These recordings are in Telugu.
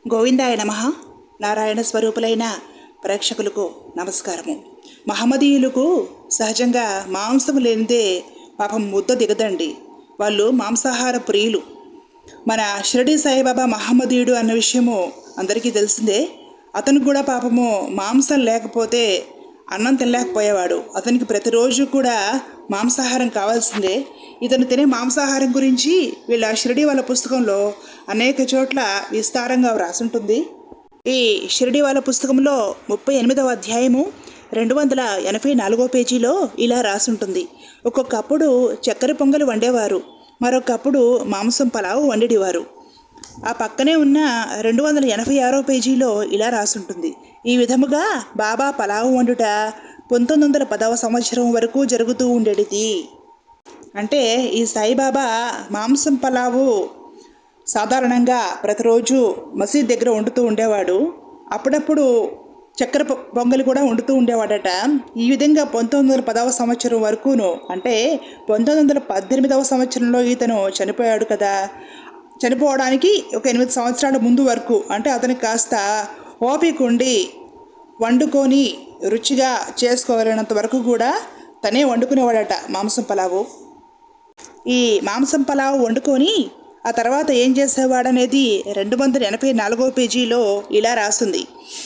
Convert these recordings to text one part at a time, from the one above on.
గోవిందాయ నమ నారాయణ స్వరూపులైన ప్రేక్షకులకు నమస్కారము మహమ్మదీయులకు సహజంగా మాంసం లేనిదే పాపం ముద్ద దిగదండి వాళ్ళు మాంసాహార ప్రియులు మన షిరడి సాయిబాబా మహమ్మదీయుడు అన్న విషయము అందరికీ తెలిసిందే అతనికి కూడా పాపము మాంసం లేకపోతే అన్నం తినలేకపోయేవాడు అతనికి ప్రతిరోజు కూడా మాంసాహారం కావాల్సిందే ఇతను తినే మాంసాహారం గురించి వీళ్ళ షిరడి వాళ్ళ పుస్తకంలో అనేక చోట్ల విస్తారంగా వ్రాసుంటుంది ఈ షిరడి వాళ్ళ పుస్తకంలో ముప్పై ఎనిమిదవ అధ్యాయము రెండు వందల ఎనభై నాలుగో పేజీలో ఇలా రాసుంటుంది ఒక్కొక్కప్పుడు చక్కెర పొంగలి వండేవారు మరొకప్పుడు మాంసం పలావు వండేవారు ఆ పక్కనే ఉన్న రెండు వందల ఎనభై ఆరో పేజీలో ఇలా రాసుంటుంది ఈ విధముగా బాబా పలావు వండుట పంతొమ్మిది వందల పదవ సంవత్సరం వరకు జరుగుతూ ఉండేది అంటే ఈ సాయిబాబా మాంసం పలావు సాధారణంగా ప్రతిరోజు మసీద్ దగ్గర వండుతూ ఉండేవాడు అప్పుడప్పుడు చక్కెర పొ- పొంగలి కూడా వండుతూ ఉండేవాడట ఈ విధంగా పంతొమ్మిది వందల పదవ సంవత్సరం వరకును అంటే పంతొమ్మిది వందల పద్దెనిమిదవ సంవత్సరంలో ఇతను చనిపోయాడు కదా చనిపోవడానికి ఒక ఎనిమిది సంవత్సరాల ముందు వరకు అంటే అతనికి కాస్త ఓపిక ఉండి వండుకొని రుచిగా చేసుకోగలిగినంత వరకు కూడా తనే వండుకునేవాడట మాంసం పలావు ఈ మాంసం పలావ్ వండుకొని ఆ తర్వాత ఏం చేసేవాడనేది రెండు వందల ఎనభై నాలుగో పేజీలో ఇలా రాస్తుంది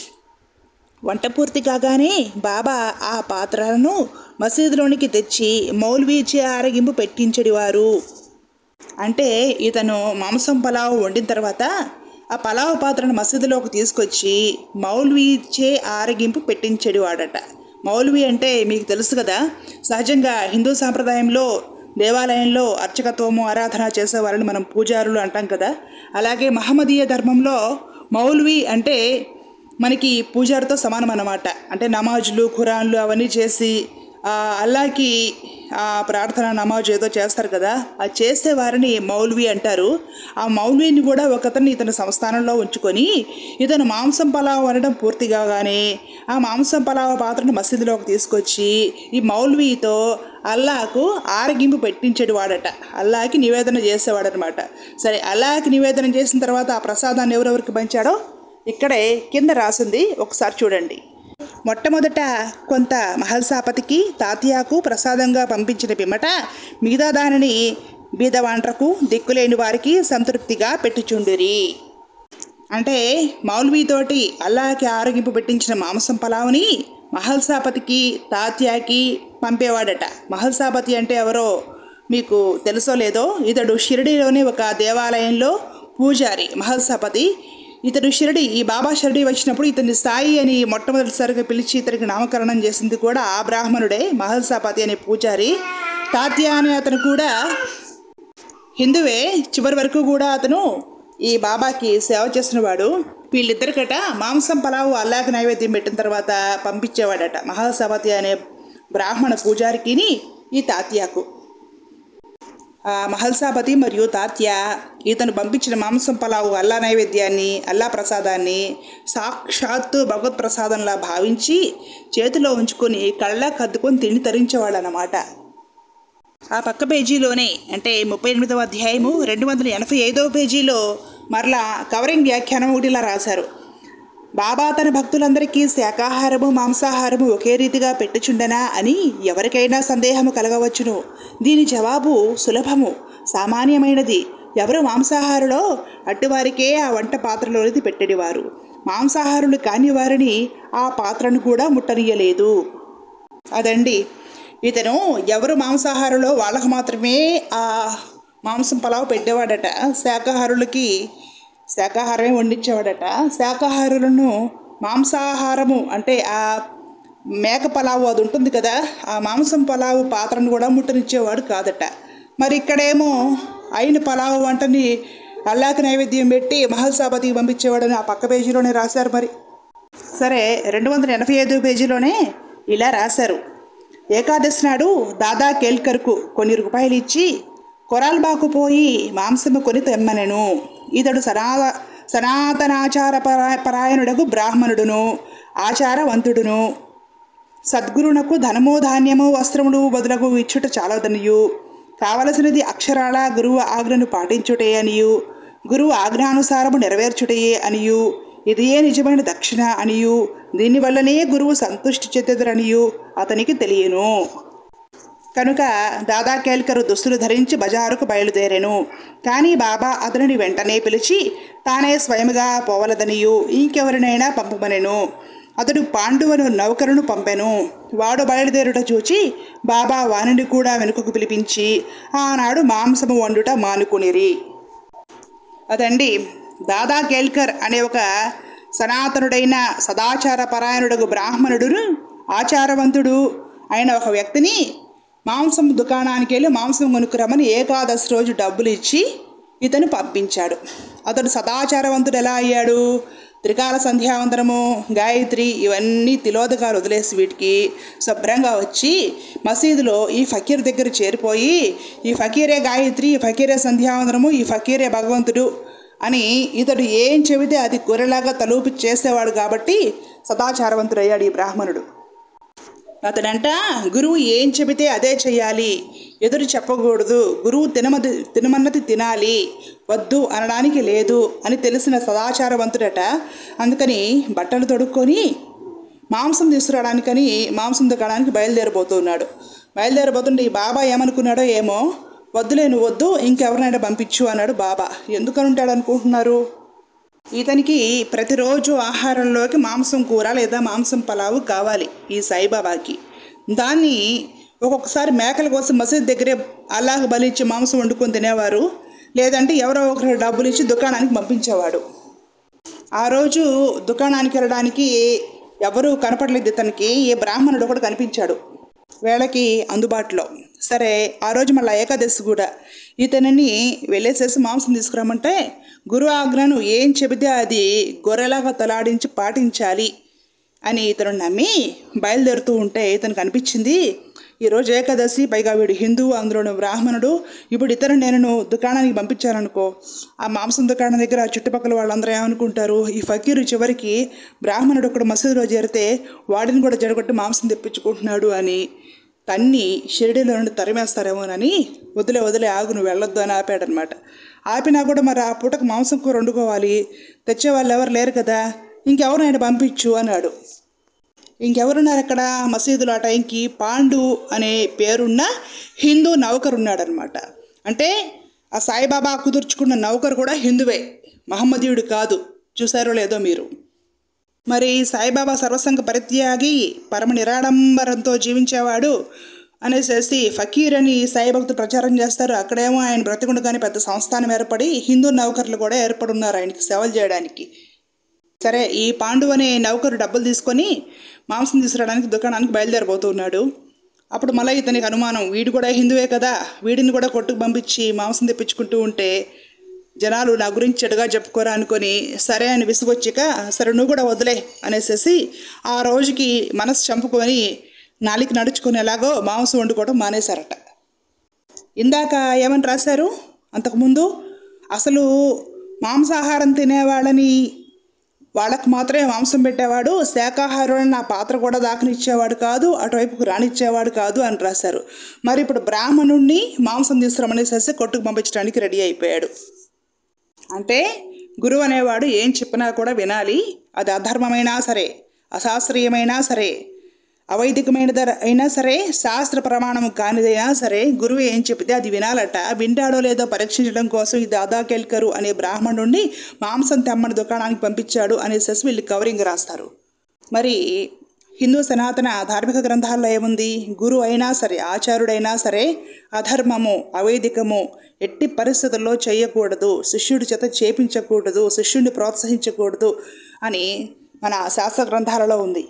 వంట పూర్తి కాగానే బాబా ఆ పాత్రలను మసీదులోనికి తెచ్చి మౌల్వీచే ఆరగింపు పెట్టించేవారు అంటే ఇతను మాంసం పలావ్ వండిన తర్వాత ఆ పలావ్ పాత్రను మసీదులోకి తీసుకొచ్చి మౌల్వీచే ఆరగింపు పెట్టించేడు వాడట మౌల్వి అంటే మీకు తెలుసు కదా సహజంగా హిందూ సాంప్రదాయంలో దేవాలయంలో అర్చకత్వము ఆరాధన చేసేవారిని మనం పూజారులు అంటాం కదా అలాగే మహమ్మదీయ ధర్మంలో మౌల్వి అంటే మనకి పూజారితో సమానం అన్నమాట అంటే నమాజులు ఖురాన్లు అవన్నీ చేసి ఆ అల్లాకి ఆ ప్రార్థన నమాజ్ ఏదో చేస్తారు కదా అది చేసే వారిని మౌల్వి అంటారు ఆ మౌల్విని కూడా ఒకతన్ని ఇతని సంస్థానంలో ఉంచుకొని ఇతను మాంసం పలావ్ అనడం పూర్తి కాగానే ఆ మాంసం పలావ్ పాత్రను మసీదులోకి తీసుకొచ్చి ఈ మౌల్వీతో అల్లాకు ఆరగింపు పెట్టించేడు వాడట అల్లాకి నివేదన చేసేవాడనమాట సరే అల్లాకి నివేదన చేసిన తర్వాత ఆ ప్రసాదాన్ని ఎవరెవరికి పంచాడో ఇక్కడే కింద రాసింది ఒకసారి చూడండి మొట్టమొదట కొంత మహల్సాపతికి తాతియాకు ప్రసాదంగా పంపించిన పిమ్మట మిగతా దానిని బీదవాండ్రకు దిక్కులేని వారికి సంతృప్తిగా పెట్టుచుండిరి అంటే మౌల్వీతోటి అల్లాకి ఆరోగింపు పెట్టించిన మాంసం పలావుని మహల్సాపతికి తాత్యాకి పంపేవాడట మహల్సాపతి అంటే ఎవరో మీకు తెలుసో లేదో ఇతడు షిరిడిలోని ఒక దేవాలయంలో పూజారి మహల్సాపతి ఇతడు షిరిడి ఈ బాబా షిరిడి వచ్చినప్పుడు ఇతన్ని సాయి అని మొట్టమొదటిసారిగా పిలిచి ఇతనికి నామకరణం చేసింది కూడా ఆ బ్రాహ్మణుడే మహల్సాపతి అనే పూజారి తాత్య అనే అతను కూడా హిందువే చివరి వరకు కూడా అతను ఈ బాబాకి సేవ చేసినవాడు వీళ్ళిద్దరికట మాంసం పలావు అల్లాకి నైవేద్యం పెట్టిన తర్వాత పంపించేవాడట మహాసపతి అనే బ్రాహ్మణ పూజారికిని ఈ తాత్యాకు ఆ మహల్సాపతి మరియు తాత్య ఇతను పంపించిన మాంసం పలావు అల్లా నైవేద్యాన్ని అల్లా ప్రసాదాన్ని సాక్షాత్తు భగవత్ ప్రసాదంలా భావించి చేతిలో ఉంచుకొని కళ్ళ కద్దుకొని తిండి తరించేవాళ్ళు అన్నమాట ఆ పక్క పేజీలోనే అంటే ముప్పై ఎనిమిదవ అధ్యాయము రెండు వందల ఎనభై ఐదవ పేజీలో మరలా కవరింగ్ వ్యాఖ్యానం ఒకటి ఇలా రాశారు బాబా తన భక్తులందరికీ శాకాహారము మాంసాహారము ఒకే రీతిగా పెట్టుచుండనా అని ఎవరికైనా సందేహము కలగవచ్చును దీని జవాబు సులభము సామాన్యమైనది ఎవరు మాంసాహారులో అట్టువారికే ఆ వంట పాత్రలోనిది పెట్టేవారు మాంసాహారులు కాని వారిని ఆ పాత్రను కూడా ముట్టనీయలేదు అదండి ఇతను ఎవరు మాంసాహారులో వాళ్ళకు మాత్రమే ఆ మాంసం పలావ్ పెట్టేవాడట శాకాహారులకి శాకాహారమే వండించేవాడట శాకాహారులను మాంసాహారము అంటే ఆ మేక పలావు అది ఉంటుంది కదా ఆ మాంసం పలావు పాత్రను కూడా ముట్టనిచ్చేవాడు కాదట మరి ఇక్కడేమో అయిన పలావు వంటని అల్లాకి నైవేద్యం పెట్టి మహల్సాపతికి పంపించేవాడని ఆ పక్క పేజీలోనే రాశారు మరి సరే రెండు వందల ఎనభై ఐదు పేజీలోనే ఇలా రాశారు ఏకాదశి నాడు దాదా కేల్కర్కు కొన్ని రూపాయలు ఇచ్చి కొరాల్బాకు పోయి మాంసము కొని తెమ్మనెను ఇతడు సనా సనాతనాచార పరా పరాయణుడకు బ్రాహ్మణుడును ఆచారవంతుడును సద్గురునకు ధనము ధాన్యము వస్త్రములు బదులకు ఇచ్చుట చాలదనియు కావలసినది అక్షరాల గురువు ఆజ్ఞను పాటించుటే అనియు గురువు ఆజ్ఞానుసారము నెరవేర్చుటయే అనియు ఇదియే నిజమైన దక్షిణ అనియు దీనివల్లనే గురువు సంతుష్టి చెందెదరనియు అతనికి తెలియను కనుక దాదా కేల్కరు దుస్తులు ధరించి బజారుకు బయలుదేరెను కానీ బాబా అతనిని వెంటనే పిలిచి తానే స్వయముగా పోవలదనియు ఇంకెవరినైనా పంపమనెను అతడు పాండువను నౌకరును పంపెను వాడు బయలుదేరుట చూచి బాబా వానిని కూడా వెనుకకు పిలిపించి ఆనాడు మాంసము వండుట మానుకునిరి అదండి దాదా కేల్కర్ అనే ఒక సనాతనుడైన సదాచార పరాయణుడు బ్రాహ్మణుడును ఆచారవంతుడు అయిన ఒక వ్యక్తిని మాంసం దుకాణానికి వెళ్ళి మాంసం కొనుక్కురమ్మని ఏకాదశి రోజు డబ్బులు ఇచ్చి ఇతను పంపించాడు అతడు సదాచారవంతుడు ఎలా అయ్యాడు త్రికాల సంధ్యావందనము గాయత్రి ఇవన్నీ తిలోదకాలు వదిలేసి వీటికి శుభ్రంగా వచ్చి మసీదులో ఈ ఫకీర్ దగ్గర చేరిపోయి ఈ ఫకీరే గాయత్రి ఈ ఫకీరే సంధ్యావందనము ఈ ఫకీరే భగవంతుడు అని ఇతడు ఏం చెబితే అది గొర్రెలాగా తలూపి చేసేవాడు కాబట్టి సదాచారవంతుడయ్యాడు ఈ బ్రాహ్మణుడు అతడంట గురువు ఏం చెబితే అదే చెయ్యాలి ఎదురు చెప్పకూడదు గురువు తినమది తినమన్నది తినాలి వద్దు అనడానికి లేదు అని తెలిసిన సదాచారవంతుడట అందుకని బట్టలు తొడుక్కొని మాంసం తీసుకురావడానికని మాంసం దుకాణానికి బయలుదేరబోతున్నాడు బయలుదేరబోతుంటే ఈ బాబా ఏమనుకున్నాడో ఏమో వద్దులే నువ్వు వద్దు ఇంకెవరినైనా పంపించు అన్నాడు బాబా ఎందుకని ఉంటాడు అనుకుంటున్నారు ఇతనికి ప్రతిరోజు ఆహారంలోకి మాంసం కూర లేదా మాంసం పలావు కావాలి ఈ సాయిబాబాకి దాన్ని ఒక్కొక్కసారి మేకల కోసం మసీద్ దగ్గరే అల్లాహ్ బలిచ్చి మాంసం వండుకొని తినేవారు లేదంటే ఎవరో ఒకరు డబ్బులు ఇచ్చి దుకాణానికి పంపించేవాడు ఆ రోజు దుకాణానికి వెళ్ళడానికి ఎవరు కనపడలేదు ఇతనికి ఏ బ్రాహ్మణుడు కూడా కనిపించాడు వేళకి అందుబాటులో సరే ఆ రోజు మళ్ళీ ఏకాదశి కూడా ఇతనిని వెళ్ళేసేసి మాంసం తీసుకురామంటే గురు ఆజ్ఞను ఏం చెబితే అది గొర్రెలాగా తలాడించి పాటించాలి అని ఇతను నమ్మి బయలుదేరుతూ ఉంటే ఇతనికి అనిపించింది ఈరోజు ఏకాదశి పైగా వీడు హిందువు అందులోను బ్రాహ్మణుడు ఇప్పుడు ఇతను నేను దుకాణానికి పంపించాననుకో ఆ మాంసం దుకాణం దగ్గర ఆ చుట్టుపక్కల వాళ్ళందరూ ఏమనుకుంటారు ఈ ఫకీరు చివరికి బ్రాహ్మణుడు ఒకడు మసీదులో చేరితే వాడిని కూడా జడగొట్టి మాంసం తెప్పించుకుంటున్నాడు అని తన్ని షిరిడీలో నుండి తరిమేస్తారేమోనని వదిలే వదిలే ఆగు నువ్వు వెళ్ళొద్దు అని ఆపాడనమాట ఆపినా కూడా మరి ఆ పూటకు మాంసం కూర వండుకోవాలి తెచ్చే వాళ్ళు ఎవరు లేరు కదా ఇంకెవరినైనా పంపించు అన్నాడు ఇంకెవరున్నారు అక్కడ మసీదులో ఆ టైంకి పాండు అనే పేరున్న హిందూ నౌకరు ఉన్నాడనమాట అంటే ఆ సాయిబాబా కుదుర్చుకున్న నౌకరు కూడా హిందువే మహమ్మదీయుడు కాదు చూసారో లేదో మీరు మరి సాయిబాబా సర్వసంగ పరిత్యాగి పరమ నిరాడంబరంతో జీవించేవాడు అనేసేసి ఫకీర్ అని సాయి భక్తులు ప్రచారం చేస్తారు అక్కడేమో ఆయన బ్రతికుండగానే పెద్ద సంస్థానం ఏర్పడి హిందూ నౌకర్లు కూడా ఏర్పడున్నారు ఆయనకి సేవలు చేయడానికి సరే ఈ పాండు అనే నౌకరు డబ్బులు తీసుకొని మాంసం తీసుకురావడానికి దుకాణానికి బయలుదేరబోతున్నాడు అప్పుడు మళ్ళీ ఇతనికి అనుమానం వీడు కూడా హిందువే కదా వీడిని కూడా కొట్టుకు పంపించి మాంసం తెప్పించుకుంటూ ఉంటే జనాలు నా గురించి చెడుగా చెప్పుకోరా అనుకొని సరే అని విసుగొచ్చాక సరే నువ్వు కూడా వదిలే అనేసేసి ఆ రోజుకి మనసు చంపుకొని నాలికి నడుచుకొని ఎలాగో మాంసం వండుకోవడం మానేశారట ఇందాక ఏమని రాశారు అంతకుముందు అసలు మాంసాహారం తినేవాళ్ళని వాళ్ళకు మాత్రమే మాంసం పెట్టేవాడు శాకాహారులను నా పాత్ర కూడా దాకనిచ్చేవాడు కాదు అటువైపుకు రానిచ్చేవాడు కాదు అని రాశారు మరి ఇప్పుడు బ్రాహ్మణుణ్ణి మాంసం తీసుకురమనేసేసి కొట్టుకు పంపించడానికి రెడీ అయిపోయాడు అంటే గురువు అనేవాడు ఏం చెప్పినా కూడా వినాలి అది అధర్మమైనా సరే అశాస్త్రీయమైనా సరే అవైదికమైనది అయినా సరే శాస్త్ర ప్రమాణం కానిదైనా సరే గురువు ఏం చెప్తే అది వినాలట వింటాడో లేదో పరీక్షించడం కోసం ఈ దాదాకెల్కరు అనే బ్రాహ్మణుడిని మాంసం తెమ్మని దుకాణానికి పంపించాడు అనేసి వీళ్ళు కవరింగ్ రాస్తారు మరి హిందూ సనాతన ధార్మిక గ్రంథాల్లో ఏముంది గురు అయినా సరే ఆచారుడైనా సరే అధర్మము అవైదికము ఎట్టి పరిస్థితుల్లో చేయకూడదు శిష్యుడి చేత చేపించకూడదు శిష్యుడిని ప్రోత్సహించకూడదు అని మన శాస్త్ర గ్రంథాలలో ఉంది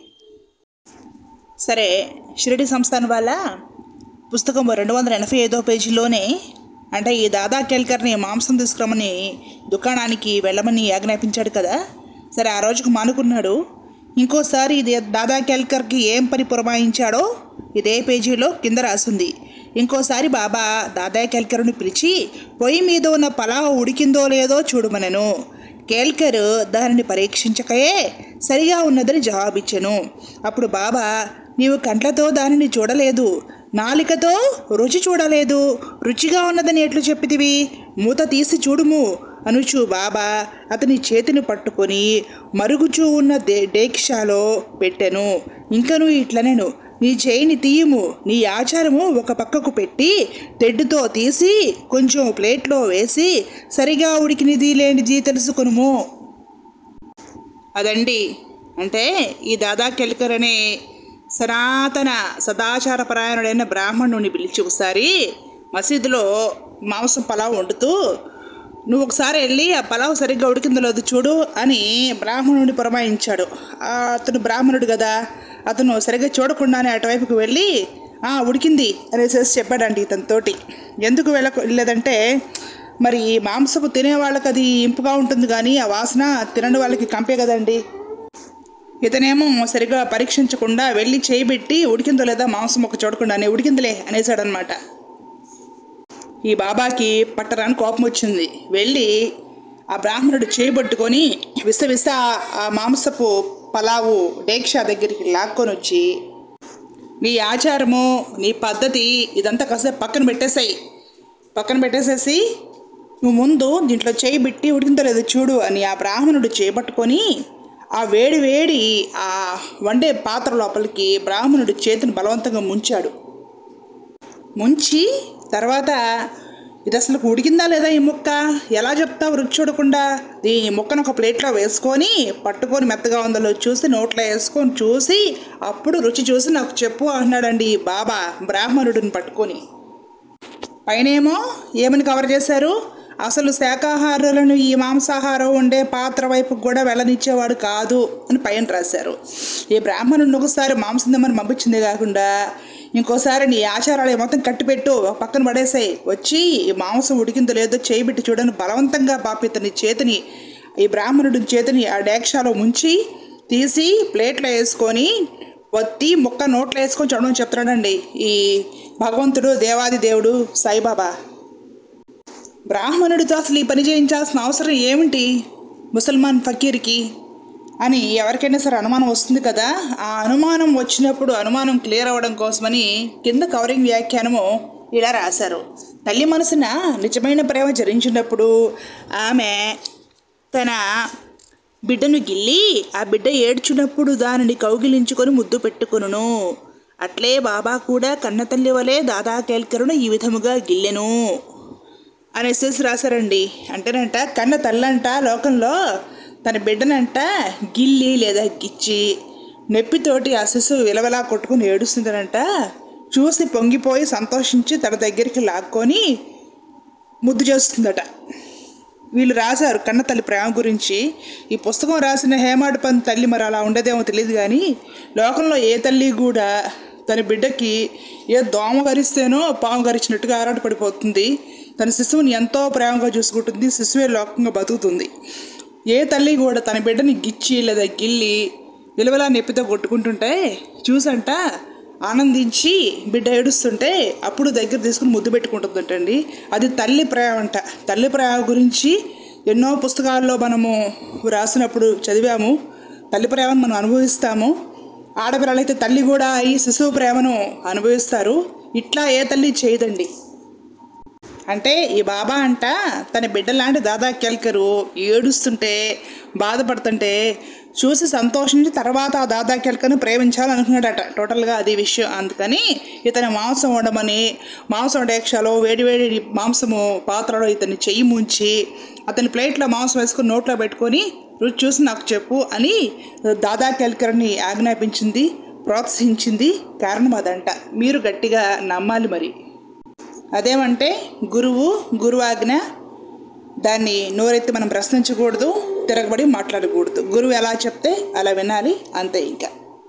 సరే షిరిడి సంస్థాన్ వాళ్ళ పుస్తకం రెండు వందల ఎనభై ఐదో పేజీలోనే అంటే ఈ దాదా కేల్కర్ని మాంసం తీసుకురమని దుకాణానికి వెళ్ళమని ఆజ్ఞాపించాడు కదా సరే ఆ రోజుకు మానుకున్నాడు ఇంకోసారి ఇది దాదా కేల్కర్కి ఏం పని పురమాయించాడో ఇదే పేజీలో కింద రాసింది ఇంకోసారి బాబా దాదా కేల్కర్ని పిలిచి పొయ్యి మీద ఉన్న పలావ్ ఉడికిందో లేదో చూడమనను కేల్కర్ దానిని పరీక్షించకయే సరిగా ఉన్నదని జవాబిచ్చెను అప్పుడు బాబా నీవు కంట్లతో దానిని చూడలేదు నాలికతో రుచి చూడలేదు రుచిగా ఉన్నదని ఎట్లు చెప్పితివి మూత తీసి చూడుము అనుచు బాబా అతని చేతిని పట్టుకొని మరుగుచూ ఉన్న దే డేక్షాలో పెట్టెను ఇంకను ఇట్లనెను నీ చేయిని తీయము నీ ఆచారము ఒక పక్కకు పెట్టి తెడ్డుతో తీసి కొంచెం ప్లేట్లో వేసి సరిగా ఉడికినది లేనిది తెలుసుకొనుము అదండి అంటే ఈ దాదా కెల్కర్ అనే సనాతన సదాచారపరాయణుడైన బ్రాహ్మణుని పిలిచి ఒకసారి మసీదులో మాంసం పలావ్ వండుతూ నువ్వు ఒకసారి వెళ్ళి ఆ పలావ్ సరిగ్గా ఉడికిందో లేదు చూడు అని బ్రాహ్మణుడిని పురమాయించాడు ఆ అతను బ్రాహ్మణుడు కదా అతను సరిగ్గా చూడకుండానే అటువైపుకి వెళ్ళి "ఆ, ఉడికింది అనేసి చెప్పాడండి ఇతనితోటి ఎందుకు వెళ్ళ వెళ్ళలేదంటే మరి ఈ మాంసపు తినే వాళ్ళకి అది ఇంపుగా ఉంటుంది కానీ ఆ వాసన తినని వాళ్ళకి కంపే కదండి ఇతనేమో సరిగా పరీక్షించకుండా వెళ్ళి చేయబెట్టి ఉడికిందో లేదా మాంసం ఒక చూడకుండానే ఉడికిందిలే అనేసాడనమాట ఈ బాబాకి పట్టరాని కోపం వచ్చింది వెళ్ళి ఆ బ్రాహ్మణుడు చేయబట్టుకొని విస విస ఆ మాంసపు పలావు డేక్షా దగ్గరికి లాక్కొని వచ్చి నీ ఆచారము నీ పద్ధతి ఇదంతా కాసేపు పక్కన పెట్టేసాయి పక్కన పెట్టేసేసి నువ్వు ముందు దీంట్లో చేయి పెట్టి ఉడికిందో లేదో చూడు అని ఆ బ్రాహ్మణుడు చేపట్టుకొని ఆ వేడి వేడి ఆ వండే పాత్ర లోపలికి బ్రాహ్మణుడి చేతిని బలవంతంగా ముంచాడు ముంచి తర్వాత ఇది అసలు ఉడికిందా లేదా ఈ ముక్క ఎలా చెప్తావు రుచి చూడకుండా ఈ ముక్కను ఒక ప్లేట్లో వేసుకొని పట్టుకొని మెత్తగా ఉందో లేదో చూసి నోట్లో వేసుకొని చూసి అప్పుడు రుచి చూసి నాకు చెప్పు అన్నాడండి ఈ బాబా బ్రాహ్మణుడిని పట్టుకొని పైనేమో ఏమని కవర్ చేశారు అసలు శాకాహారులను ఈ మాంసాహారం ఉండే పాత్ర వైపు కూడా వెళ్ళనిచ్చేవాడు కాదు అని పైన రాశారు ఈ బ్రాహ్మణుడిని ఒకసారి మాంసం తిమ్మని పంపించింది కాకుండా ఇంకోసారి నీ ఆచారాలు మొత్తం కట్టిపెట్టు ఒక పక్కన పడేసాయి వచ్చి ఈ మాంసం ఉడికిందో లేదో చేయబెట్టి చూడని బలవంతంగా పాపి ఇతని చేతిని ఈ బ్రాహ్మణుడి చేతిని ఆ డేక్షాలో ముంచి తీసి ప్లేట్లో వేసుకొని వత్తి ముక్క నోట్లో వేసుకొని చూడమని చెప్తున్నాడండి ఈ భగవంతుడు దేవాది దేవుడు సాయిబాబా బ్రాహ్మణుడితో అసలు ఈ పని చేయించాల్సిన అవసరం ఏమిటి ముసల్మాన్ ఫకీర్కి అని ఎవరికైనా సరే అనుమానం వస్తుంది కదా ఆ అనుమానం వచ్చినప్పుడు అనుమానం క్లియర్ అవ్వడం కోసమని కింద కవరింగ్ వ్యాఖ్యానము ఇలా రాశారు తల్లి మనసున నిజమైన ప్రేమ జరించినప్పుడు ఆమె తన బిడ్డను గిల్లి ఆ బిడ్డ ఏడ్చున్నప్పుడు దానిని కౌగిలించుకొని ముద్దు పెట్టుకొనును అట్లే బాబా కూడా కన్నతల్లి వలె దాదా కేల్కరును ఈ విధముగా గిల్లెను అనేసి రాశారండి అంటేనంట కన్న తల్లంట లోకంలో తన బిడ్డనంట గిల్లి లేదా గిచ్చి నొప్పితోటి ఆ శిశువు విలవలా కొట్టుకుని ఏడుస్తుందనంట చూసి పొంగిపోయి సంతోషించి తన దగ్గరికి లాక్కొని ముద్దు చేస్తుందట వీళ్ళు రాశారు కన్న తల్లి ప్రేమ గురించి ఈ పుస్తకం రాసిన హేమాడ్ పంత్ తల్లి మరి అలా ఉండదేమో తెలియదు కానీ లోకంలో ఏ తల్లి కూడా తన బిడ్డకి ఏ దోమ గరిస్తేనో పాము గరిచినట్టుగా ఆరాటపడిపోతుంది తన శిశువుని ఎంతో ప్రేమగా చూసుకుంటుంది శిశువే లోకంగా బతుకుతుంది ఏ తల్లి కూడా తన బిడ్డని గిచ్చి లేదా గిల్లి విలువలా నొప్పితో కొట్టుకుంటుంటే చూసంట ఆనందించి బిడ్డ ఏడుస్తుంటే అప్పుడు దగ్గర తీసుకుని ముద్దు పెట్టుకుంటుందంటండి అది తల్లి ప్రేమ అంట తల్లి ప్రేమ గురించి ఎన్నో పుస్తకాల్లో మనము రాసినప్పుడు చదివాము తల్లి ప్రేమను మనం అనుభవిస్తాము ఆడపిల్లలైతే తల్లి కూడా ఈ శిశువు ప్రేమను అనుభవిస్తారు ఇట్లా ఏ తల్లి చేయదండి అంటే ఈ బాబా అంట తన బిడ్డ లాంటి దాదా కేల్కరు ఏడుస్తుంటే బాధపడుతుంటే చూసి సంతోషించి తర్వాత ఆ దాదా కేల్కర్ను ప్రేమించాలనుకున్నాడట టోటల్గా అది విషయం అందుకని ఇతని మాంసం వండమని మాంసం డేక్షలో వేడివేడి మాంసము పాత్రలో ఇతన్ని చెయ్యి ముంచి అతని ప్లేట్లో మాంసం వేసుకొని నోట్లో పెట్టుకొని రుచి చూసి నాకు చెప్పు అని దాదా కేల్కర్ని ఆజ్ఞాపించింది ప్రోత్సహించింది కారణం అదంట మీరు గట్టిగా నమ్మాలి మరి అదేమంటే గురువు గురువాజ్ఞ దాన్ని నోరెత్తి మనం ప్రశ్నించకూడదు తిరగబడి మాట్లాడకూడదు గురువు ఎలా చెప్తే అలా వినాలి అంతే ఇంకా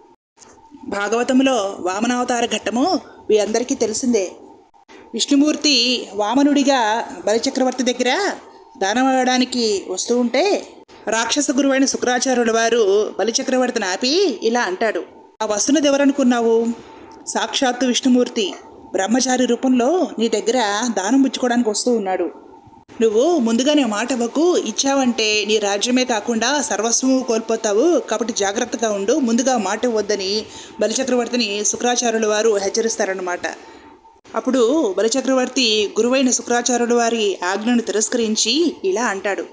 భాగవతంలో వామనావతార ఘట్టము మీ అందరికీ తెలిసిందే విష్ణుమూర్తి వామనుడిగా బలిచక్రవర్తి దగ్గర దానం ఇవ్వడానికి వస్తూ ఉంటే రాక్షస గురువైన శుక్రాచార్యుల వారు బలిచక్రవర్తిని ఆపి ఇలా అంటాడు ఆ వస్తున్నది ఎవరనుకున్నావు సాక్షాత్తు విష్ణుమూర్తి బ్రహ్మచారి రూపంలో నీ దగ్గర దానం పుచ్చుకోవడానికి వస్తూ ఉన్నాడు నువ్వు ముందుగానే మాట ఇవ్వకు ఇచ్చావంటే నీ రాజ్యమే కాకుండా సర్వస్వము కోల్పోతావు కాబట్టి జాగ్రత్తగా ఉండు ముందుగా మాట ఇవ్వద్దని బలిచక్రవర్తిని శుక్రాచార్యుల వారు హెచ్చరిస్తారన్నమాట అప్పుడు బలిచక్రవర్తి గురువైన శుక్రాచార్యుడు వారి ఆజ్ఞను తిరస్కరించి ఇలా అంటాడు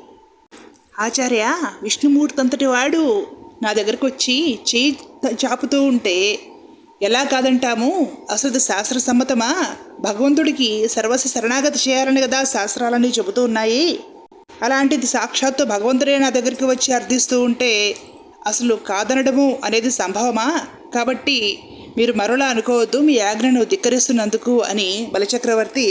ఆచార్య విష్ణుమూర్తి అంతటి వాడు నా దగ్గరకు వచ్చి చేయి త- చాపుతూ ఉంటే ఎలా కాదంటాము అసలు ఇది శాస్త్ర సమ్మతమా భగవంతుడికి సర్వస్వ శరణాగతి చేయాలని కదా శాస్త్రాలన్నీ చెబుతూ ఉన్నాయి అలాంటిది సాక్షాత్తు భగవంతుడే నా దగ్గరికి వచ్చి అర్థిస్తూ ఉంటే అసలు కాదనడము అనేది సంభవమా కాబట్టి మీరు మరోలా అనుకోవద్దు మీ ఆజ్ఞను ధిక్కరిస్తున్నందుకు అని బలచక్రవర్తి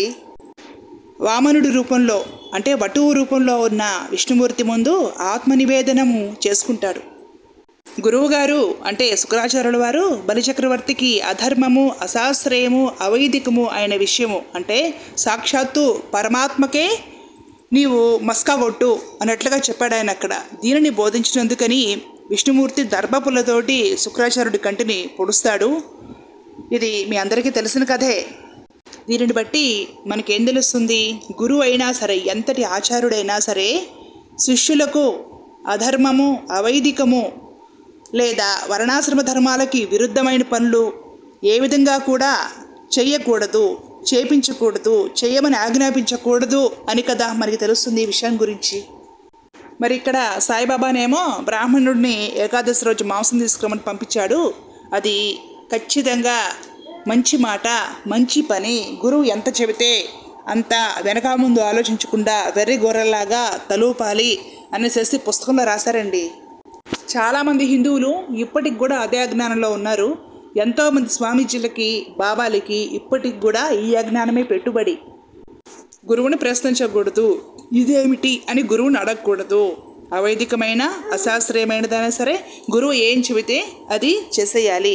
వామనుడి రూపంలో అంటే వటువు రూపంలో ఉన్న విష్ణుమూర్తి ముందు ఆత్మనివేదనము చేసుకుంటాడు గురువుగారు అంటే శుక్రాచార్యుల వారు బలిచక్రవర్తికి అధర్మము అశాస్త్రేయము అవైదికము అయిన విషయము అంటే సాక్షాత్తు పరమాత్మకే నీవు మస్కా కొట్టు అన్నట్లుగా చెప్పాడు ఆయన అక్కడ దీనిని బోధించినందుకని విష్ణుమూర్తి దర్భపులతోటి శుక్రాచార్యుడి కంటిని పొడుస్తాడు ఇది మీ అందరికీ తెలిసిన కథే దీనిని బట్టి మనకేం తెలుస్తుంది గురువు అయినా సరే ఎంతటి ఆచార్యుడైనా సరే శిష్యులకు అధర్మము అవైదికము లేదా వర్ణాశ్రమ ధర్మాలకి విరుద్ధమైన పనులు ఏ విధంగా కూడా చెయ్యకూడదు చేపించకూడదు చేయమని ఆజ్ఞాపించకూడదు అని కదా మనకి తెలుస్తుంది ఈ విషయం గురించి మరి ఇక్కడ సాయిబాబానేమో బ్రాహ్మణుడిని ఏకాదశి రోజు మాంసం తీసుకురమని పంపించాడు అది ఖచ్చితంగా మంచి మాట మంచి పని గురువు ఎంత చెబితే అంత వెనక ముందు ఆలోచించకుండా వెర్రి గొర్రెల్లాగా తలూపాలి అనేసి పుస్తకంలో రాశారండి చాలామంది హిందువులు ఇప్పటికి కూడా అదే అజ్ఞానంలో ఉన్నారు ఎంతోమంది స్వామీజీలకి బాబాలకి ఇప్పటికి కూడా ఈ అజ్ఞానమే పెట్టుబడి గురువుని ప్రశ్నించకూడదు ఇదేమిటి అని గురువుని అడగకూడదు అవైదికమైన అశాస్త్రీయమైనదైనా సరే గురువు ఏం చెబితే అది చేసేయాలి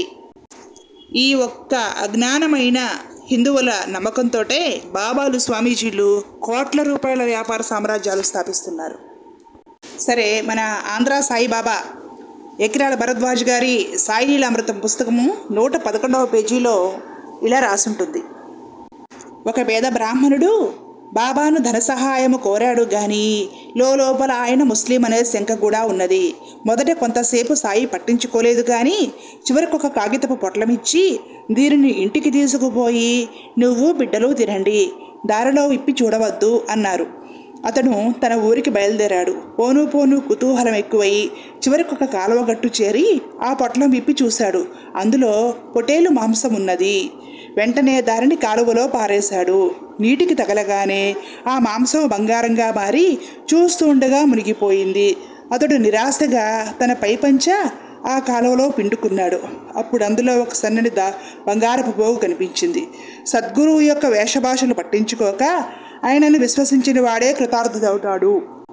ఈ ఒక్క అజ్ఞానమైన హిందువుల నమ్మకంతో బాబాలు స్వామీజీలు కోట్ల రూపాయల వ్యాపార సామ్రాజ్యాలు స్థాపిస్తున్నారు సరే మన ఆంధ్ర సాయిబాబా ఎకిరాల భరద్వాజ్ గారి సాయిలీల అమృతం పుస్తకము నూట పదకొండవ పేజీలో ఇలా రాసుంటుంది ఒక పేద బ్రాహ్మణుడు బాబాను ధన సహాయము కోరాడు గాని లోపల ఆయన ముస్లిం అనే శంక కూడా ఉన్నది మొదట కొంతసేపు సాయి పట్టించుకోలేదు కానీ చివరికి ఒక కాగితపు పొట్లమిచ్చి దీనిని ఇంటికి తీసుకుపోయి నువ్వు బిడ్డలు తినండి దారిలో విప్పి చూడవద్దు అన్నారు అతను తన ఊరికి బయలుదేరాడు పోను పోను కుతూహలం ఎక్కువై చివరికి ఒక కాలువ గట్టు చేరి ఆ పొట్లం విప్పి చూశాడు అందులో పొటేలు మాంసం ఉన్నది వెంటనే దారిని కాలువలో పారేశాడు నీటికి తగలగానే ఆ మాంసం బంగారంగా మారి చూస్తూ ఉండగా మునిగిపోయింది అతడు నిరాశగా తన పైపంచ ఆ కాలువలో పిండుకున్నాడు అప్పుడు అందులో ఒక సన్నని దా బంగారపు పోగు కనిపించింది సద్గురువు యొక్క వేషభాషలు పట్టించుకోక ఆయనను విశ్వసించిన వాడే కృతార్థుడవుతాడు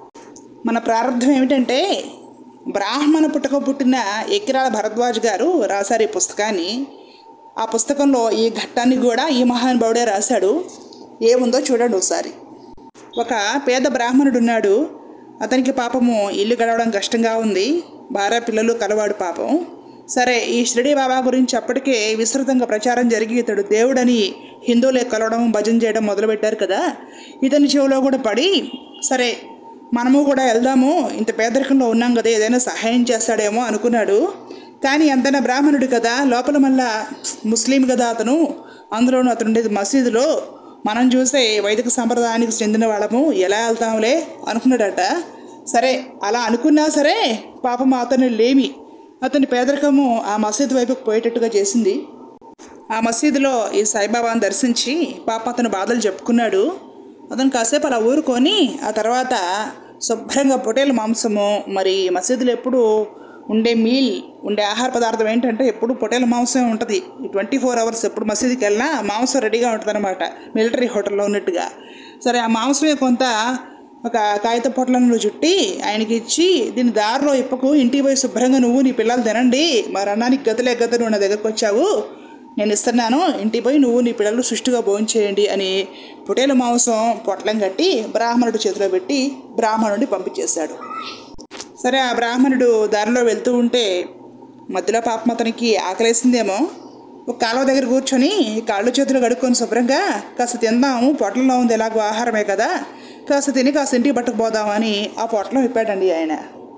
మన ప్రారంభం ఏమిటంటే బ్రాహ్మణ పుట్టక పుట్టిన ఎకిరాల భరద్వాజ్ గారు రాశారు ఈ పుస్తకాన్ని ఆ పుస్తకంలో ఈ ఘట్టాన్ని కూడా ఈ మహానుభావుడే రాశాడు ఏముందో చూడండి ఒకసారి ఒక పేద బ్రాహ్మణుడు ఉన్నాడు అతనికి పాపము ఇల్లు గడవడం కష్టంగా ఉంది భార్య పిల్లలు కలవాడు పాపం సరే ఈ షిరిడి బాబా గురించి అప్పటికే విస్తృతంగా ప్రచారం జరిగి ఇతడు దేవుడని హిందువులే కలవడం భజన చేయడం మొదలుపెట్టారు కదా ఇతని చెవిలో కూడా పడి సరే మనము కూడా వెళ్దాము ఇంత పేదరికంలో ఉన్నాం కదా ఏదైనా సహాయం చేస్తాడేమో అనుకున్నాడు కానీ ఎంతైనా బ్రాహ్మణుడు కదా లోపల మళ్ళా ముస్లిం కదా అతను అందులోనూ అతను ఉండేది మసీదులో మనం చూసే వైదిక సంప్రదాయానికి చెందిన వాళ్ళము ఎలా వెళ్తాంలే అనుకున్నాడట సరే అలా అనుకున్నా సరే పాపం అతను లేమి అతని పేదరికము ఆ మసీదు వైపుకు పోయేటట్టుగా చేసింది ఆ మసీదులో ఈ సాయిబాబాను దర్శించి పాప అతను బాధలు చెప్పుకున్నాడు అతను కాసేపు అలా ఊరుకొని ఆ తర్వాత శుభ్రంగా పొటేల మాంసము మరి మసీదులో ఎప్పుడు ఉండే మీల్ ఉండే ఆహార పదార్థం ఏంటంటే ఎప్పుడు పొటేల మాంసం ఉంటుంది ట్వంటీ ఫోర్ అవర్స్ ఎప్పుడు మసీదుకి వెళ్ళినా మాంసం రెడీగా ఉంటుంది అనమాట మిలిటరీ హోటల్లో ఉన్నట్టుగా సరే ఆ మాంసమే కొంత ఒక కాగిత పొట్లను చుట్టి ఆయనకి ఇచ్చి దీని దారిలో ఇప్పకు ఇంటికి పోయి శుభ్రంగా నువ్వు నీ పిల్లలు తినండి మరి అన్నానికి గతలే గత నువ్వు నా దగ్గరకు వచ్చావు నేను ఇస్తున్నాను ఇంటికి పోయి నువ్వు నీ పిల్లలు సుష్టిగా భోంచేయండి అని పొటేల మాంసం పొట్లం కట్టి బ్రాహ్మణుడి చేతిలో పెట్టి బ్రాహ్మణుడిని పంపించేశాడు సరే ఆ బ్రాహ్మణుడు దారిలో వెళ్తూ ఉంటే మధ్యలో పాపం అతనికి ఆకలేసిందేమో ఒక కాలువ దగ్గర కూర్చొని కాళ్ళు చేతులు కడుక్కొని శుభ్రంగా కాస్త తిందాము పొట్లంలో ఉంది ఎలాగో ఆహారమే కదా కాస్త తిని కాస్త ఇంటికి పట్టుకుపోదామని ఆ పొట్లం ఇప్పాడండి ఆయన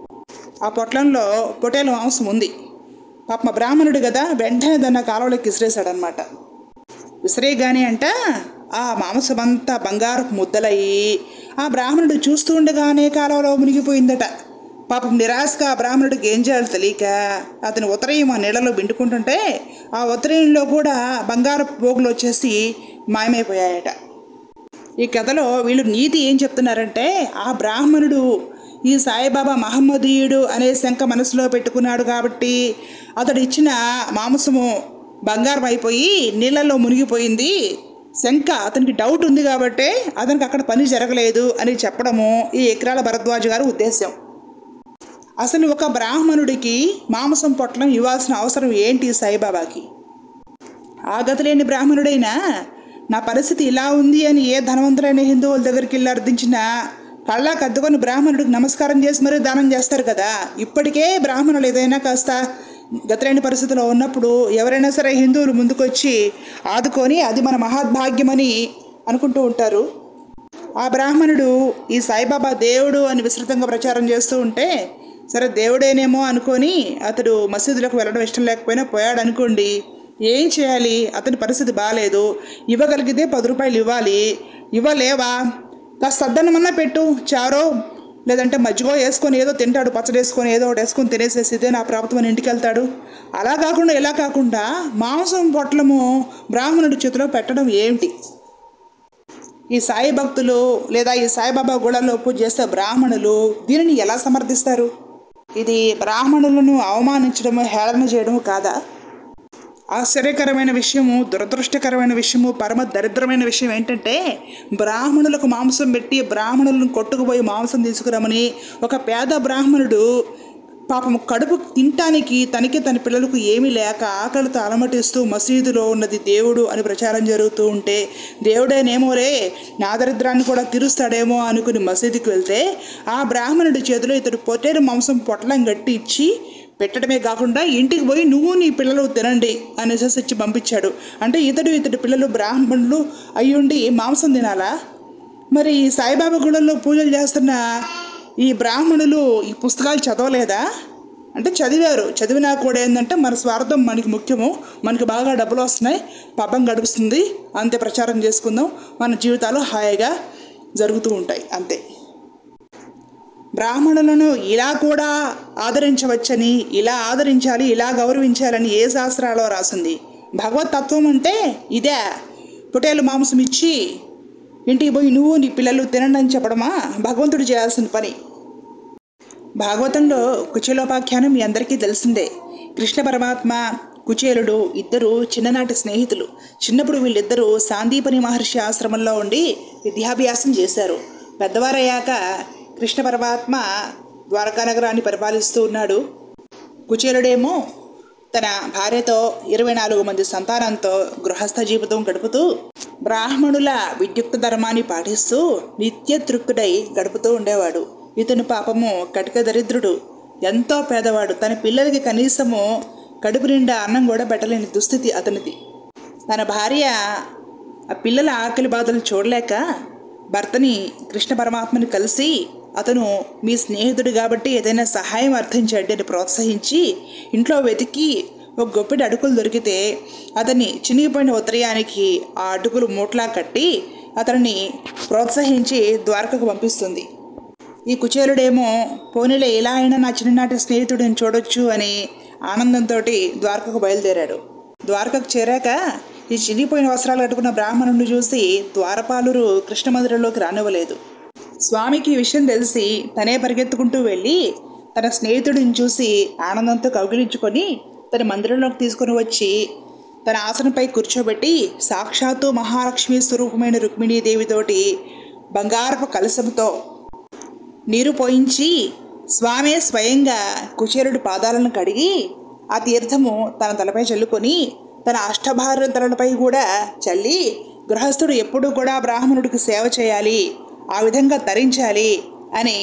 ఆ పొట్లంలో పొటేల మాంసం ఉంది పాప బ్రాహ్మణుడు కదా వెంటనే దాన్ని ఆ కాలువలోకి ఇసిరేశాడనమాట విసిరేగానే అంట ఆ మాంసమంతా బంగారు ముద్దలయ్యి ఆ బ్రాహ్మణుడు చూస్తూ ఉండగానే కాలంలో మునిగిపోయిందట పాపం నిరాశగా ఆ బ్రాహ్మణుడికి ఏం చేయాలో తెలియక అతను ఉత్తరయం ఆ నీళ్ళలో బిండుకుంటుంటే ఆ ఉత్తరయంలో కూడా బంగారు పోగులు వచ్చేసి మాయమైపోయాయట ఈ కథలో వీళ్ళు నీతి ఏం చెప్తున్నారంటే ఆ బ్రాహ్మణుడు ఈ సాయిబాబా మహమ్మదీయుడు అనే శంక మనసులో పెట్టుకున్నాడు కాబట్టి అతడు ఇచ్చిన మాంసము బంగారం అయిపోయి నీళ్ళల్లో మునిగిపోయింది శంక అతనికి డౌట్ ఉంది కాబట్టి అతనికి అక్కడ పని జరగలేదు అని చెప్పడము ఈ ఎకరాల భరద్వాజ్ గారి ఉద్దేశం అసలు ఒక బ్రాహ్మణుడికి మాంసం పొట్లం ఇవ్వాల్సిన అవసరం ఏంటి సాయిబాబాకి ఆ గతి లేని బ్రాహ్మణుడైనా నా పరిస్థితి ఇలా ఉంది అని ఏ ధనవంతులైన హిందువుల దగ్గరికి వెళ్ళి అర్థించినా కళ్ళ కద్దుకొని బ్రాహ్మణుడికి నమస్కారం చేసి మరీ దానం చేస్తారు కదా ఇప్పటికే బ్రాహ్మణులు ఏదైనా కాస్త గతిలేని పరిస్థితిలో ఉన్నప్పుడు ఎవరైనా సరే హిందువులు ముందుకొచ్చి ఆదుకొని అది మన మహాద్భాగ్యమని అనుకుంటూ ఉంటారు ఆ బ్రాహ్మణుడు ఈ సాయిబాబా దేవుడు అని విస్తృతంగా ప్రచారం చేస్తూ ఉంటే సరే దేవుడేనేమో అనుకొని అతడు మసీదులకు వెళ్ళడం ఇష్టం లేకపోయినా పోయాడు అనుకోండి ఏం చేయాలి అతని పరిస్థితి బాగాలేదు ఇవ్వగలిగితే పది రూపాయలు ఇవ్వాలి ఇవ్వలేవా కాస్త సద్దన్నమన్నా పెట్టు చారో లేదంటే మజ్జిగో వేసుకొని ఏదో తింటాడు పచ్చడి వేసుకొని ఏదో ఒకటి వేసుకొని తినేసేసి ఇదే నా ప్రాప్తం అని ఇంటికి వెళ్తాడు అలా కాకుండా ఇలా కాకుండా మాంసం పొట్లము బ్రాహ్మణుడి చేతిలో పెట్టడం ఏమిటి ఈ సాయి భక్తులు లేదా ఈ సాయిబాబా గుళ్ళలో పూజ చేసే బ్రాహ్మణులు దీనిని ఎలా సమర్థిస్తారు ఇది బ్రాహ్మణులను అవమానించడము హేళన చేయడము కాదా ఆశ్చర్యకరమైన విషయము దురదృష్టకరమైన విషయము పరమ దరిద్రమైన విషయం ఏంటంటే బ్రాహ్మణులకు మాంసం పెట్టి బ్రాహ్మణులను కొట్టుకుపోయి మాంసం తీసుకురమని ఒక పేద బ్రాహ్మణుడు పాపం కడుపు తినటానికి తనకి తన పిల్లలకు ఏమీ లేక ఆకలితో అలమటిస్తూ మసీదులో ఉన్నది దేవుడు అని ప్రచారం జరుగుతూ ఉంటే దేవుడేనేమోరే నా దరిద్రాన్ని కూడా తీరుస్తాడేమో అనుకుని మసీదుకి వెళ్తే ఆ బ్రాహ్మణుడి చేతిలో ఇతడు పొట్టేరు మాంసం పొట్లం గట్టి ఇచ్చి పెట్టడమే కాకుండా ఇంటికి పోయి నువ్వు నీ పిల్లలు తినండి అనేసి ఇచ్చి పంపించాడు అంటే ఇతడు ఇతడి పిల్లలు బ్రాహ్మణులు అయ్యుండి మాంసం తినాలా మరి ఈ సాయిబాబా గుళ్ళల్లో పూజలు చేస్తున్న ఈ బ్రాహ్మణులు ఈ పుస్తకాలు చదవలేదా అంటే చదివారు చదివినా కూడా ఏంటంటే మన స్వార్థం మనకి ముఖ్యము మనకి బాగా డబ్బులు వస్తున్నాయి పబ్బం గడుపుతుంది అంతే ప్రచారం చేసుకుందాం మన జీవితాలు హాయిగా జరుగుతూ ఉంటాయి అంతే బ్రాహ్మణులను ఇలా కూడా ఆదరించవచ్చని ఇలా ఆదరించాలి ఇలా గౌరవించాలని ఏ శాస్త్రాలో రాసింది భగవత్ తత్వం అంటే ఇదే పొటేలు మాంసం ఇచ్చి ఇంటికి పోయి నువ్వు నీ పిల్లలు తినండి అని చెప్పడమా భగవంతుడు చేయాల్సిన పని భాగవతంలో కుచేలోపాఖ్యానం మీ అందరికీ తెలిసిందే కృష్ణ పరమాత్మ కుచేలుడు ఇద్దరు చిన్ననాటి స్నేహితులు చిన్నప్పుడు వీళ్ళిద్దరూ సాందీపని మహర్షి ఆశ్రమంలో ఉండి విద్యాభ్యాసం చేశారు పెద్దవారయ్యాక కృష్ణ పరమాత్మ ద్వారకా నగరాన్ని పరిపాలిస్తూ ఉన్నాడు కుచేలుడేమో తన భార్యతో ఇరవై నాలుగు మంది సంతానంతో గృహస్థ జీవితం గడుపుతూ బ్రాహ్మణుల విద్యుక్త ధర్మాన్ని పాటిస్తూ నిత్య తృప్తుడై గడుపుతూ ఉండేవాడు ఇతను పాపము కటిక దరిద్రుడు ఎంతో పేదవాడు తన పిల్లలకి కనీసము కడుపు నిండా అన్నం కూడా పెట్టలేని దుస్థితి అతనిది తన భార్య ఆ పిల్లల ఆకలి బాధలు చూడలేక భర్తని కృష్ణ పరమాత్మని కలిసి అతను మీ స్నేహితుడు కాబట్టి ఏదైనా సహాయం అర్థించండి అని ప్రోత్సహించి ఇంట్లో వెతికి ఒక గొప్పెడు అడుగులు దొరికితే అతన్ని చినిగిపోయిన ఉత్తరయానికి ఆ అడుగులు మూట్లా కట్టి అతనిని ప్రోత్సహించి ద్వారకకు పంపిస్తుంది ఈ కుచేలుడేమో పోనీలే ఎలా అయినా నా చిన్ననాటి స్నేహితుడిని చూడొచ్చు అని ఆనందంతో ద్వారకకు బయలుదేరాడు ద్వారకకు చేరాక ఈ చిరిగిపోయిన వస్త్రాలు కట్టుకున్న బ్రాహ్మణుడిని చూసి ద్వారపాలురు కృష్ణ మందిరంలోకి రానివ్వలేదు స్వామికి ఈ విషయం తెలిసి తనే పరిగెత్తుకుంటూ వెళ్ళి తన స్నేహితుడిని చూసి ఆనందంతో కౌగిలించుకొని తన మందిరంలోకి తీసుకొని వచ్చి తన ఆసనంపై కూర్చోబెట్టి సాక్షాత్తు మహాలక్ష్మి స్వరూపమైన రుక్మిణీదేవితోటి బంగారపు కలశంతో నీరు పోయించి స్వామే స్వయంగా కుచేరుడి పాదాలను కడిగి ఆ తీర్థము తన తలపై చల్లుకొని తన అష్టభార్య తలపై కూడా చల్లి గృహస్థుడు ఎప్పుడూ కూడా బ్రాహ్మణుడికి సేవ చేయాలి ఆ విధంగా తరించాలి అని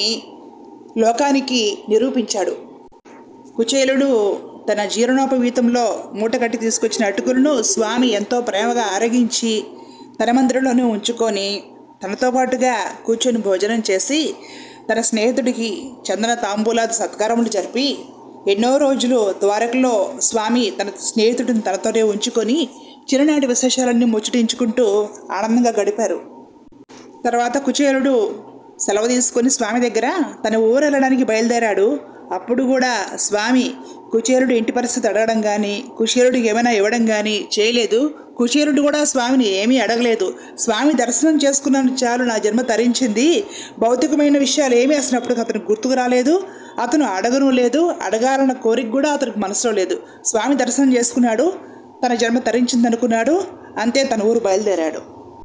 లోకానికి నిరూపించాడు కుచేలుడు తన జీర్ణోపవీతంలో మూట కట్టి తీసుకొచ్చిన అటుకులను స్వామి ఎంతో ప్రేమగా ఆరగించి తన మందిరంలోనే ఉంచుకొని తనతో పాటుగా కూర్చొని భోజనం చేసి తన స్నేహితుడికి చందన తాంబూలాది సత్కారములు జరిపి ఎన్నో రోజులు ద్వారకలో స్వామి తన స్నేహితుడిని తనతోనే ఉంచుకొని చిన్ననాటి విశేషాలన్నీ ముచ్చటించుకుంటూ ఆనందంగా గడిపారు తర్వాత కుచేలుడు సెలవు తీసుకొని స్వామి దగ్గర తన ఊరు వెళ్ళడానికి బయలుదేరాడు అప్పుడు కూడా స్వామి కుచేలుడు ఇంటి పరిస్థితి అడగడం కానీ కుచేలుడికి ఏమైనా ఇవ్వడం కానీ చేయలేదు కుచేలుడు కూడా స్వామిని ఏమీ అడగలేదు స్వామి దర్శనం చేసుకున్నాను చాలు నా జన్మ తరించింది భౌతికమైన విషయాలు ఏమీ అసలు అప్పుడు అతను గుర్తుకు రాలేదు అతను అడగను లేదు అడగాలన్న కోరిక కూడా అతనికి మనసులో లేదు స్వామి దర్శనం చేసుకున్నాడు తన జన్మ తరించింది అనుకున్నాడు అంతే తన ఊరు బయలుదేరాడు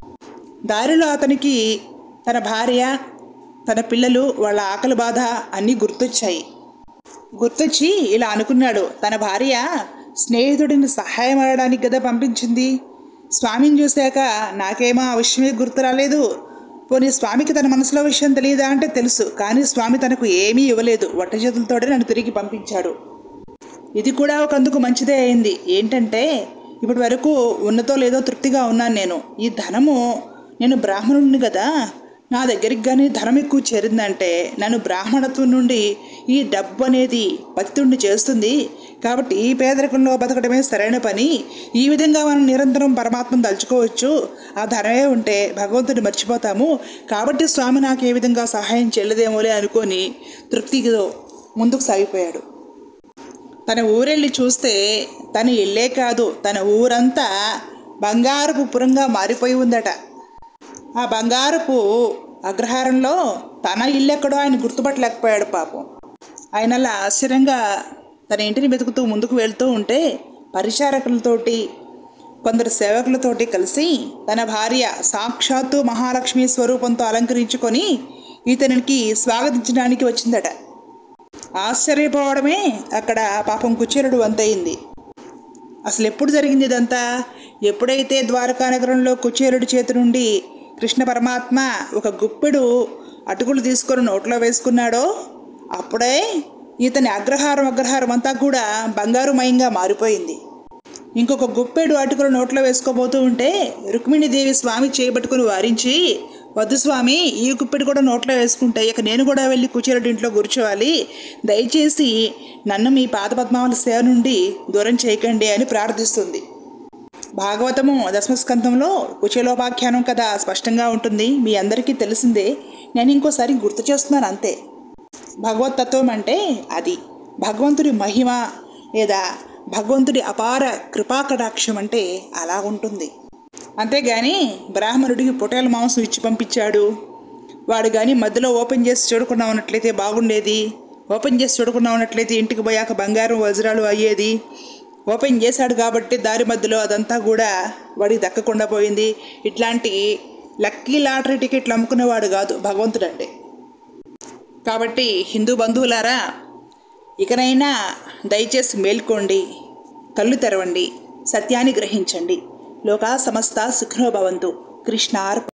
దారిలో అతనికి తన భార్య తన పిల్లలు వాళ్ళ ఆకలి బాధ అన్నీ గుర్తొచ్చాయి గుర్తొచ్చి ఇలా అనుకున్నాడు తన భార్య స్నేహితుడిని సహాయం అడగడానికి కదా పంపించింది స్వామిని చూశాక నాకేమో ఆ విషయమే గుర్తు రాలేదు పోనీ స్వామికి తన మనసులో విషయం తెలియదా అంటే తెలుసు కానీ స్వామి తనకు ఏమీ ఇవ్వలేదు వట్ట చేతులతోటే నన్ను తిరిగి పంపించాడు ఇది కూడా ఒక అందుకు మంచిదే అయింది ఏంటంటే ఇప్పటి వరకు ఉన్నతో లేదో తృప్తిగా ఉన్నాను నేను ఈ ధనము నేను బ్రాహ్మణుడిని కదా నా దగ్గరికి కానీ ధనం ఎక్కువ చేరిందంటే నన్ను బ్రాహ్మణత్వం నుండి ఈ డబ్బు అనేది పతితుడిని చేస్తుంది కాబట్టి ఈ పేదరికంలో బతకడమే సరైన పని ఈ విధంగా మనం నిరంతరం పరమాత్మను తలుచుకోవచ్చు ఆ ధనమే ఉంటే భగవంతుని మర్చిపోతాము కాబట్టి స్వామి నాకు ఏ విధంగా సహాయం చేయలేదేమోలే అనుకొని తృప్తితో ముందుకు సాగిపోయాడు తన ఊరెళ్ళి చూస్తే తన ఇల్లే కాదు తన ఊరంతా బంగారపు పురంగా మారిపోయి ఉందట ఆ బంగారపు అగ్రహారంలో తన ఇల్లు ఎక్కడో ఆయన గుర్తుపట్టలేకపోయాడు పాపం ఆయన అలా ఆశ్చర్యంగా తన ఇంటిని వెతుకుతూ ముందుకు వెళ్తూ ఉంటే పరిచారకులతోటి కొందరు సేవకులతోటి కలిసి తన భార్య సాక్షాత్తు మహాలక్ష్మి స్వరూపంతో అలంకరించుకొని ఇతనికి స్వాగతించడానికి వచ్చిందట ఆశ్చర్యపోవడమే అక్కడ పాపం కుచేరుడు వంతయింది అసలు ఎప్పుడు జరిగింది ఇదంతా ఎప్పుడైతే ద్వారకా నగరంలో కుచేరుడి చేతి నుండి కృష్ణ పరమాత్మ ఒక గుప్పెడు అటుకులు తీసుకొని నోట్లో వేసుకున్నాడో అప్పుడే ఇతని అగ్రహారం అగ్రహారం అంతా కూడా బంగారుమయంగా మారిపోయింది ఇంకొక గుప్పెడు అటుకులు నోట్లో వేసుకోబోతూ ఉంటే రుక్మిణీదేవి స్వామి చేయబట్టుకుని వారించి వద్దు స్వామి ఈ గుప్పెడు కూడా నోట్లో వేసుకుంటే ఇక నేను కూడా వెళ్ళి కుచేరుడి ఇంట్లో కూర్చోవాలి దయచేసి నన్ను మీ పాద పద్మావళ సేవ నుండి దూరం చేయకండి అని ప్రార్థిస్తుంది భాగవతము దశమస్కంధంలో కుచేలోపాఖ్యానం కదా స్పష్టంగా ఉంటుంది మీ అందరికీ తెలిసిందే నేను ఇంకోసారి గుర్తు చేస్తున్నాను అంతే భగవతత్వం అంటే అది భగవంతుడి మహిమ లేదా భగవంతుడి అపార కృపాకటాక్షం అంటే అలా ఉంటుంది అంతేగాని బ్రాహ్మణుడికి పొటేల మాంసం ఇచ్చి పంపించాడు వాడు కానీ మధ్యలో ఓపెన్ చేసి చూడకుండా ఉన్నట్లయితే బాగుండేది ఓపెన్ చేసి చూడకుండా ఉన్నట్లయితే ఇంటికి పోయాక బంగారం వజ్రాలు అయ్యేది ఓపెన్ చేశాడు కాబట్టి దారి మధ్యలో అదంతా కూడా వాడికి దక్కకుండా పోయింది ఇట్లాంటి లక్కీ లాటరీ టికెట్లు అమ్ముకునేవాడు కాదు భగవంతుడు అంటే కాబట్టి హిందూ బంధువులారా ఇకనైనా దయచేసి మేల్కోండి కళ్ళు తెరవండి సత్యాన్ని గ్రహించండి లోకా సమస్త సుఖనో భవంతు కృష్ణార్